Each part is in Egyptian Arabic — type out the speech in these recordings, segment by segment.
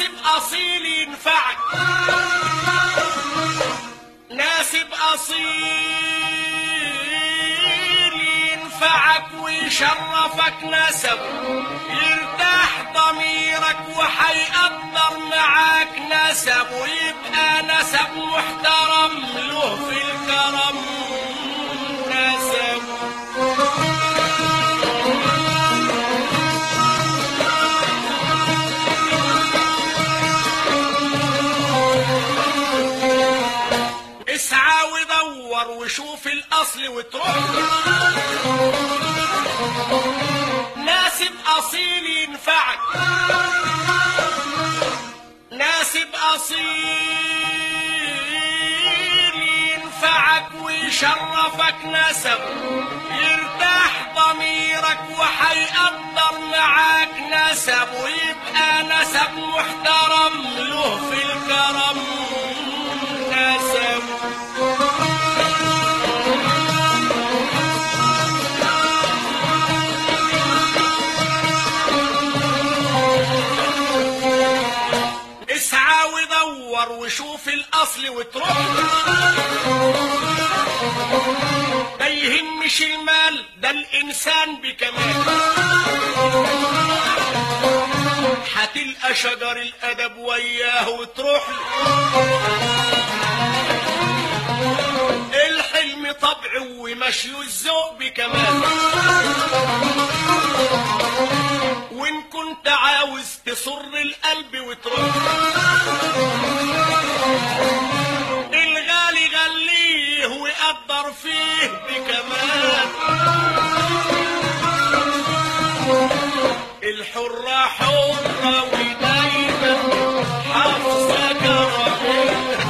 ناسب اصيل ينفعك ناسب اصيل ينفعك ويشرفك نسب يرتاح ضميرك وحيقدر معاك نسب ويبقى نسب محترم له في الكرم نسب اسعى ودور وشوف الاصل وتروح ناسب اصيل ينفعك ناسب اصيل ينفعك ويشرفك نسب يرتاح ضميرك وحيقدر معاك نسب ويبقى نسب محترم له في الكرم نسب اسعى ودور وشوف الاصل وتروح ما يهمش المال ده الانسان بكمال هتلقى شجر الادب وياه وتروح الحلم طبعه ومشي الذوق بكمال وان كنت عاوز تصر القلب وتروح الغالي غليه ويقدر فيه بكمال الحرة حرة ودايما حافظة كرامتها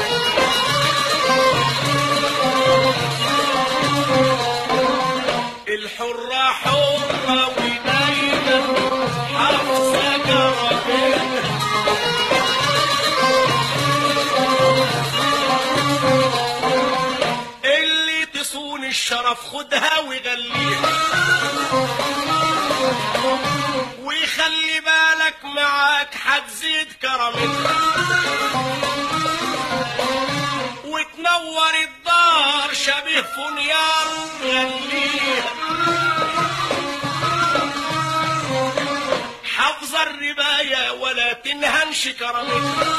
الحرة حرة ودايما حافظة كرامتها اللي تصون الشرف خدها وغليها ويخلي بالك معاك حتزيد كرامتها وتنور الدار شبيه فنيار غليها حافظة الرباية ولا تنهنش كرامتها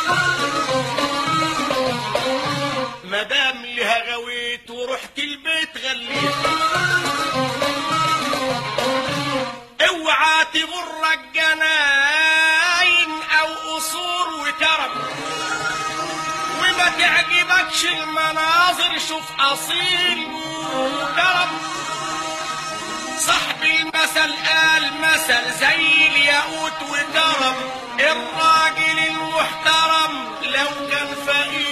مدام لها غويت ورحت البيت غليها اوعى تغرك جناين او قصور وكرم وما تعجبكش المناظر شوف اصيل وكرم صاحب المثل قال مثل زي الياقوت وكرم الراجل المحترم لو كان فقير